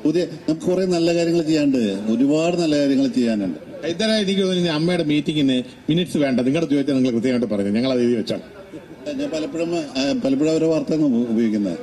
പുതിയ നമുക്ക് കുറെ നല്ല കാര്യങ്ങൾ ചെയ്യാണ്ട് ഒരുപാട് നല്ല കാര്യങ്ങൾ ചെയ്യാനുണ്ട് ഇന്നലെ എനിക്ക് തോന്നുന്നു ഇനി അമ്മയുടെ മീറ്റിംഗിന് മിനിറ്റ്സ് വേണ്ട നിങ്ങളുടെ ചോദിച്ചാൽ നിങ്ങൾ കൃത്യമായിട്ട് പറഞ്ഞു ഞങ്ങൾ അത് എഴുതി വെച്ചാൽ ഞാൻ പലപ്പോഴും ആ, പലപ്പോഴും ഓരോ വാർത്തകൾ ഉപയോഗിക്കുന്നത്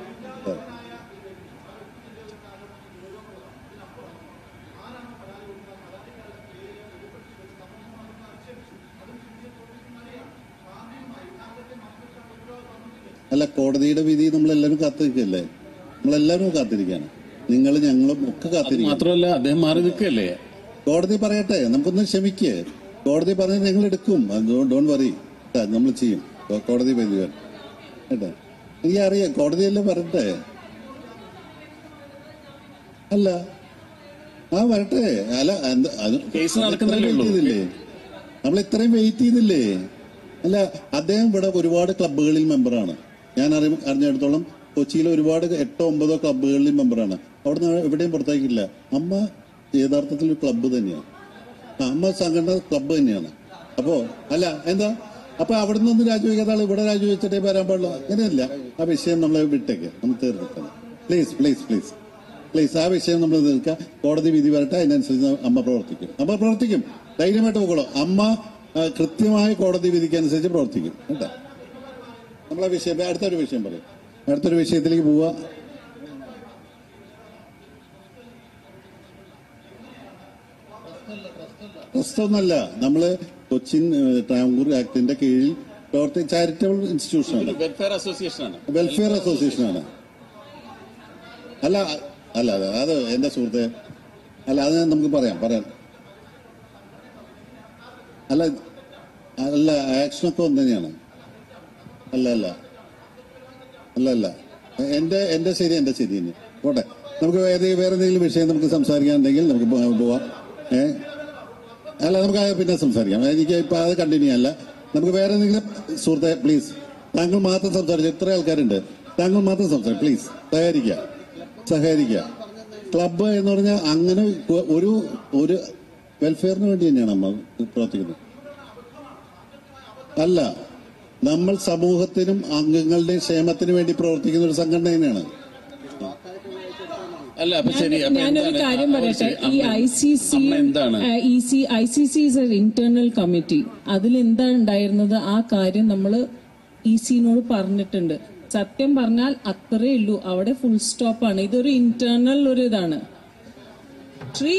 അല്ല കോടതിയുടെ വിധി നമ്മളെല്ലാവരും കാത്തിരിക്കല്ലേ നമ്മളെല്ലാവരും കാത്തിരിക്കാണ് നിങ്ങൾ ഞങ്ങളും ഒക്കെ കാത്തിരിക്കും മാത്രമല്ല അദ്ദേഹം മാറി നിൽക്കുകയല്ലേ കോടതി പറയട്ടെ നമുക്കൊന്ന് ക്ഷമിക്ക് കോടതി പറഞ്ഞ് ഞങ്ങൾ എടുക്കും ഡോൺ വറി നമ്മൾ ചെയ്യും കോ- കോടതി പരിധികൾ കേട്ടോ എനിക്ക് അറിയാം കോടതിയല്ലേ പറയട്ടെ അല്ല ആ വരട്ടെ അല്ല എന്ത് അത് കേസ് നമ്മൾ നടക്കുന്നതല്ലേ ഇത്രയും ഉള്ളൂ. wait ചെയ്തില്ലേ നമ്മൾ ഇത്രയും വെയിറ്റ് ചെയ്തില്ലേ അല്ല അദ്ദേഹം ഇവിടെ ഒരുപാട് ക്ലബ്ബുകളിൽ മെമ്പറാണ് ഞാൻ അറിയ അറിഞ്ഞിടത്തോളം കൊച്ചിയിൽ ഒരുപാട് എട്ടോ ഒമ്പതോ ക്ലബ്ബുകളിൽ മെമ്പറാണ് അവിടെ നിന്ന് എവിടെയും പുറത്തേക്കില്ല അമ്മ യഥാർത്ഥത്തിൽ ഒരു ക്ലബ്ബ് തന്നെയാണ് ആ, അമ്മ സംഘടന ക്ലബ്ബ് തന്നെയാണ് അപ്പോ അല്ല എന്താ അപ്പൊ അവിടെ നിന്ന് രാജിവെക്കാത്ത ആൾ ഇവിടെ രാജിവെച്ചിട്ടേ വരാൻ പാടില്ല അങ്ങനെയല്ല ആ വിഷയം നമ്മളെ വിട്ടേക്ക് നമ്മൾ തീർന്നിട്ടാണ് പ്ലീസ് പ്ലീസ് പ്ലീസ് പ്ലീസ് ആ വിഷയം നമ്മൾ തീർക്കുക കോടതി വിധി വരട്ടെ അതിനനുസരിച്ച് അമ്മ പ്രവർത്തിക്കും അമ്മ പ്രവർത്തിക്കും ധൈര്യമായിട്ട് പോകണം അമ്മ ആ, കൃത്യമായ കോടതി വിധിക്ക് അനുസരിച്ച് പ്രവർത്തിക്കും കേട്ടോ നമ്മളെ വിഷയം അടുത്തൊരു വിഷയം പറയും അടുത്തൊരു വിഷയത്തിലേക്ക് പോവുക ട്രസ്റ്റൊന്നല്ല നമ്മള് കൊച്ചിൻ ഏഹ്, ട്രാവൻകൂർ ആക്ടിന്റെ കീഴിൽ പ്രവർത്തി ചാരിറ്റബിൾ ഇൻസ്റ്റിറ്റ്യൂഷനാണ് വെൽഫെയർ അസോസിയേഷൻ ആണ് വെൽഫെയർ അസോസിയേഷനാണ് അല്ല അല്ല അല്ല അത് എന്റെ സുഹൃത്തെ അല്ല അത് നമുക്ക് പറയാം പറയാം അല്ല അല്ല ആക്ഷനൊക്കെ ഒന്ന് തന്നെയാണ് അല്ല അല്ല അല്ല അല്ല എന്റെ എന്റെ ശരി എന്റെ ശരി തന്നെ പോട്ടെ നമുക്ക് വേറെ വേറെ എന്തെങ്കിലും വിഷയം നമുക്ക് സംസാരിക്കാനുണ്ടെങ്കിൽ നമുക്ക് പോ- പോവാം ഏ അല്ല നമുക്ക് അത് പിന്നെ സംസാരിക്കാം എനിക്ക് ഇപ്പൊ അത് കണ്ടിന്യൂ അല്ല നമുക്ക് വേറെ എന്തെങ്കിലും സുഹൃത്തെ പ്ലീസ് താങ്കൾ മാത്രം സംസാരിച്ചു ഇത്ര ആൾക്കാരുണ്ട് താങ്കൾ മാത്രം സംസാരിക്കും പ്ലീസ് സഹകരിക്കുക സഹകരിക്കുക ക്ലബ്ബ് എന്ന് പറഞ്ഞാൽ അങ്ങനെ ഒരു ഒരു വെൽഫെയറിന് വേണ്ടി തന്നെയാണ് നമ്മൾ പ്രവർത്തിക്കുന്നത് അല്ല നമ്മൾ സമൂഹത്തിനും അംഗങ്ങളുടെയും ക്ഷേമത്തിനു വേണ്ടി പ്രവർത്തിക്കുന്ന ഒരു സംഘടന തന്നെയാണ് അല്ല അപ്പൊ ശരി അപ്പൊ ഞാനൊരു എന്താണ്? കാര്യം ആ, പറയട്ടെ ശരി. ഈ അമ്മ- ഐ സി സി അമ്മ എന്താണ് ഇ C I C C is a internal committee അതിൽ എന്താ ഉണ്ടായിരുന്നത് ആ കാര്യം നമ്മൾ ഇ സിനോട് പറഞ്ഞിട്ടുണ്ട് സത്യം പറഞ്ഞാൽ അത്രേ ഉള്ളൂ അവിടെ ഫുൾ സ്റ്റോപ്പ് ആണ് ഇതൊരു ഇന്റേണൽ ഒരു ഇതാണ് ട്രീ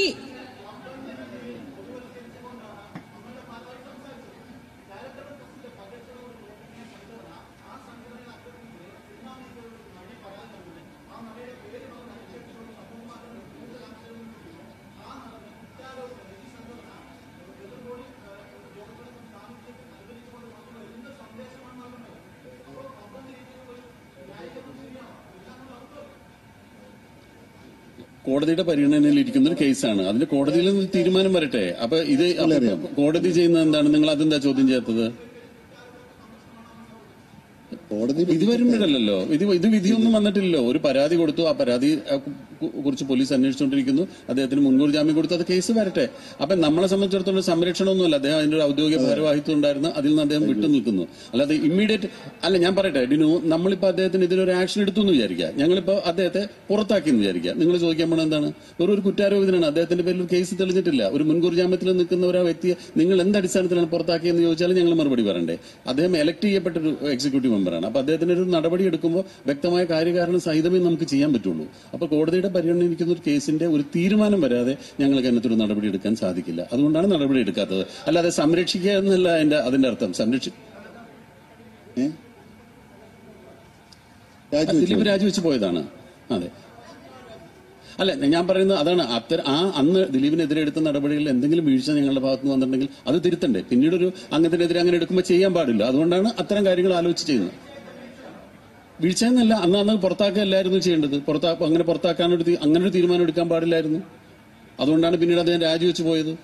കോടതിയുടെ പരിഗണനയിൽ ഇരിക്കുന്ന ഒരു കേസാണ് അതിന് കോടതിയിൽ നിന്ന് തീരുമാനം വരട്ടെ അപ്പൊ ഇത് അപ്പൊ കോടതി ചെയ്യുന്നത് എന്താണ് നിങ്ങൾ അതെന്താ ചോദ്യം ചെയ്യാത്തത് കോടതി ഇത് വരുമ്പോഴല്ലോ ഇത് ഇത് വിധിയൊന്നും വന്നിട്ടില്ലല്ലോ ഒരു പരാതി കൊടുത്തു ആ പരാതി ആ, കു- കു- കുറിച്ച് പോലീസ് അന്വേഷിച്ചുകൊണ്ടിരിക്കുന്നു അദ്ദേഹത്തിന് മുൻകൂർ ജാമ്യം കൊടുത്തു അത് കേസ് വരട്ടെ അപ്പൊ നമ്മളെ സംബന്ധിച്ചിടത്തോളം സംരക്ഷണമൊന്നുമല്ല അദ്ദേഹം അതിന്റെ ഒരു ഔദ്യോഗിക ഭാരവാഹിത്വം ഉണ്ടായിരുന്നു അതിൽ നിന്ന് അദ്ദേഹം വിട്ടു നിൽക്കുന്നു അല്ലാതെ ഇമ്മീഡിയറ്റ് അല്ല ഞാൻ പറയട്ടെ ഡിനു നമ്മളിപ്പോ അദ്ദേഹത്തിന് ഇതിനൊരു ആക്ഷൻ എടുത്തു എന്ന് വിചാരിക്കുക ഞങ്ങളിപ്പോ അദ്ദേഹത്തെ പുറത്താക്കി എന്ന് വിചാരിക്കുക നിങ്ങൾ ചോദിക്കാൻ പോണ എന്താണ് വെറും ഒരു കുറ്റാരോപിതനാണ് അദ്ദേഹത്തിന്റെ പേരിൽ ഒരു കേസ് തെളിഞ്ഞിട്ടില്ല ഒരു മുൻകൂർ ജാമ്യത്തിൽ നിൽക്കുന്ന ഒരു വ്യക്തിയെ നിങ്ങൾ എന്ത് അടിസ്ഥാനത്തിലാണ് പുറത്താക്കിയെന്ന് ചോദിച്ചാൽ ഞങ്ങൾ മറുപടി പറയണ്ടേ അദ്ദേഹം എലക്ട് ചെയ്യപ്പെട്ട ഒരു എക്സിക്യൂട്ടീവ് മെമ്പറാണ് അപ്പൊ അദ്ദേഹത്തിന് ഒരു നടപടി എടുക്കുമ്പോൾ വ്യക്തമായ കാര്യകാരണം സഹിതമേ നമുക്ക് ചെയ്യാൻ പറ്റുള്ളൂ അപ്പൊ കോടതിയുടെ പരിഗണനയിരിക്കുന്ന ഒരു കേസിന്റെ ഒരു തീരുമാനം വരാതെ ഞങ്ങൾക്ക് അതിനകത്ത് ഒരു നടപടി എടുക്കാൻ സാധിക്കില്ല അതുകൊണ്ടാണ് നടപടി എടുക്കാത്തത് അല്ലാതെ സംരക്ഷിക്കുക എന്നല്ല അതിന്റെ അതിന്റെ അർത്ഥം സംരക്ഷി ഏ? രാജിവെച്ചു. ദിലീപ് രാജിവെച്ച് പോയതാണ് അതെ അല്ല ഞാൻ പറയുന്നത് അതാണ് അത്തര ആ അന്ന് ദിലീപിനെതിരെ എടുത്ത നടപടികളിൽ എന്തെങ്കിലും വീഴ്ച ഞങ്ങളുടെ ഭാഗത്ത് നിന്ന് വന്നിട്ടുണ്ടെങ്കിൽ അത് തിരുത്തണ്ടേ പിന്നീട് ഒരു അംഗത്തിനെതിരെ അങ്ങനെ എടുക്കുമ്പോൾ ചെയ്യാൻ പാടില്ല അതുകൊണ്ടാണ് അത്തരം കാര്യങ്ങൾ ആലോചിച്ച് ചെയ്യുന്നത് വീഴ്ച എന്നല്ല അന്ന് അന്ന് പുറത്താക്കുകയല്ലായിരുന്നു ചെയ്യേണ്ടത് പുറത്താ അങ്ങനെ പുറത്താക്കാനൊരു തീ- അങ്ങനെ ഒരു തീരുമാനം എടുക്കാൻ പാടില്ലായിരുന്നു അതുകൊണ്ടാണ് പിന്നീട് അദ്ദേഹം രാജിവെച്ച് പോയത്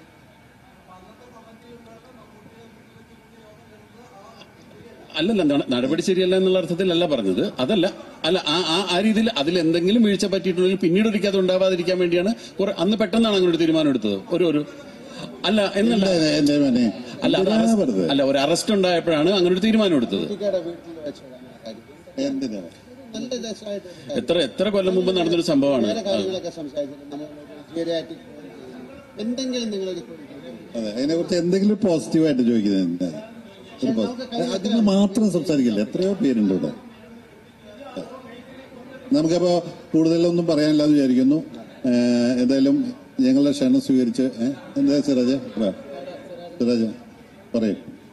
അല്ലല്ല നട- നടപടി ശരിയല്ല എന്നുള്ള അർത്ഥത്തിലല്ല പറഞ്ഞത് അതല്ല അല്ല ആ ആ ആ രീതിയിൽ അതിൽ എന്തെങ്കിലും വീഴ്ച പറ്റിയിട്ടുണ്ടെങ്കിൽ പിന്നീട് ഒരിക്കൽ അത് ഉണ്ടാവാതിരിക്കാൻ വേണ്ടിയാണ് കുറെ അന്ന് പെട്ടെന്നാണ് അങ്ങനെ ഒരു തീരുമാനം എടുത്തത് ഒരു ഒരു അല്ല എന്നല്ല എന്റെ- എന്റെ മോനെ അല്ല അത് എന്തിനാ അറസ്റ്റ്- വെറുതെ? അല്ല ഒരു അറസ്റ്റ് ഉണ്ടായപ്പോഴാണ് അങ്ങനെ ഒരു തീരുമാനം എടുത്തത് എന്തിനാ നല്ല രസമായിട്ട് എത്ര എത്ര കൊല്ലം മുമ്പ് നടന്നൊരു സംഭവമാണ് വേറെ കാര്യങ്ങളൊക്കെ സംസാരിച്ചിട്ട് നമ്മൾ ജിയോഗ്രാഫിക് എന്തെങ്കിലും നിങ്ങൾ അതെ അതിനെ കുറിച്ച് എന്തെങ്കിലും പോസിറ്റീവായിട്ട് ചോദിക്കുന്നത് എന്താ? ഒരു പോസിറ്റീവ്. അതിന് മാത്രം സംസാരിക്കില്ല എത്രയോ പേരുണ്ട് ഇവിടെ നമുക്കപ്പോ കൂടുതലൊന്നും പറയാനില്ലാന്ന് വിചാരിക്കുന്നു ഏഹ്, ഏതായാലും ഞങ്ങളുടെ ക്ഷണം സ്വീകരിച്ച് ഏഹ്, എന്താ സിറാജ് പറ. സിറാജ് പറയൂ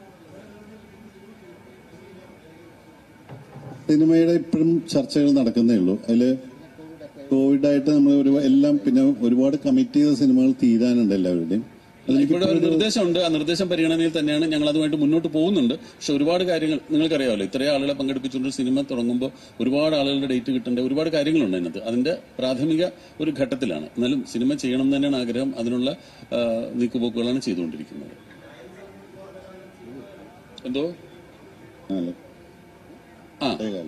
സിനിമയുടെ ഇപ്പോഴും ചർച്ചകൾ നടക്കുന്നേ ഉള്ളൂ അതില് കോവിഡായിട്ട് നമ്മൾ ഒരു എല്ലാം പിന്നെ ഒരുപാട് കമ്മിറ്റ് ചെയ്ത സിനിമകൾ തീരാനുണ്ട് എല്ലാവരുടെയും അതിലേക്ക് ഇപ്പോഴും ഒരു നിർദ്ദേശമുണ്ട് ആ നിർദ്ദേശം പരിഗണനയിൽ തന്നെയാണ് ഞങ്ങൾ അതുമായിട്ട് മുന്നോട്ട് പോകുന്നുണ്ട് പക്ഷെ ഒരുപാട് കാര്യങ്ങൾ നിങ്ങൾക്കറിയാമല്ലോ ഇത്രയും ആളുകളെ പങ്കെടുപ്പിച്ചുകൊണ്ട് ഒരു സിനിമ തുടങ്ങുമ്പോൾ ഒരുപാട് ആളുകളുടെ ഡേറ്റ് കിട്ടേണ്ട ഒരുപാട് കാര്യങ്ങളുണ്ട് അതിനകത്ത് അതിന്റെ പ്രാഥമിക ഒരു ഘട്ടത്തിലാണ് എന്നാലും സിനിമ ചെയ്യണം എന്ന് തന്നെയാണ് ആഗ്രഹം അതിനുള്ള ആ, നീക്കുപോക്കുകളാണ് ചെയ്തുകൊണ്ടിരിക്കുന്നത് എന്തോ ആണല്ലോ. ആ അതേകാലം.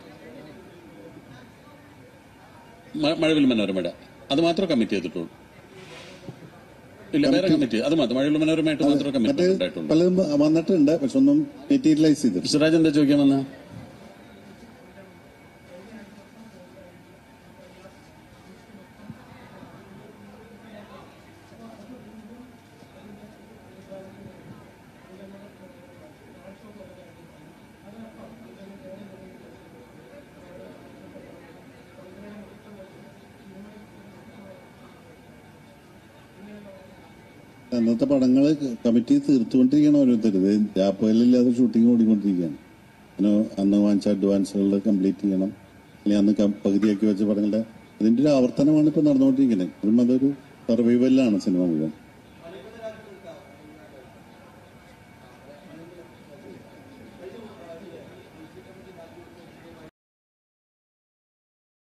മ- മഴവിൽ മനോരമയുടെ അത് മാത്രമേ കമ്മിറ്റ് ചെയ്തിട്ടുള്ളൂ ഇല്ല വേറെ കമ്മിറ്റി അത് മാത്രം മഴവിൽ മനോരമയായിട്ട് മാത്രമേ മറ്റേ കമ്മിറ്റ് ഉണ്ടായിട്ടുള്ളൂ പലതും വന്നിട്ടുണ്ട് പക്ഷെ ഒന്നും മെറ്റീരിയലൈസ് ചെയ്തിട്ടില്ല സിറാജ് എന്താ ചോദിക്കാൻ വന്ന അന്നത്തെ പടങ്ങൾ കമ്മിറ്റി തീർത്തുകൊണ്ടിരിക്കുകയാണ് ഓരോരുത്തർ ഇത് രാപ്പകലില്ലാതെ ഷൂട്ടിംഗ് ഓടിക്കൊണ്ടിരിക്കുകയാണ് പിന്നെ അന്ന് വാങ്ങിച്ച അഡ്വാൻസുകൾ കംപ്ലീറ്റ് ചെയ്യണം അല്ലെങ്കിൽ അന്ന് കം- പകുതിയാക്കി വെച്ച പടങ്ങളുടെ അതിന്റെ ഒരു ആവർത്തനമാണ് ഇപ്പൊ നടന്നുകൊണ്ടിരിക്കുന്നത് ഇപ്പോഴും അതൊരു സർവൈവലിലാണ് സിനിമ മുഴുവൻ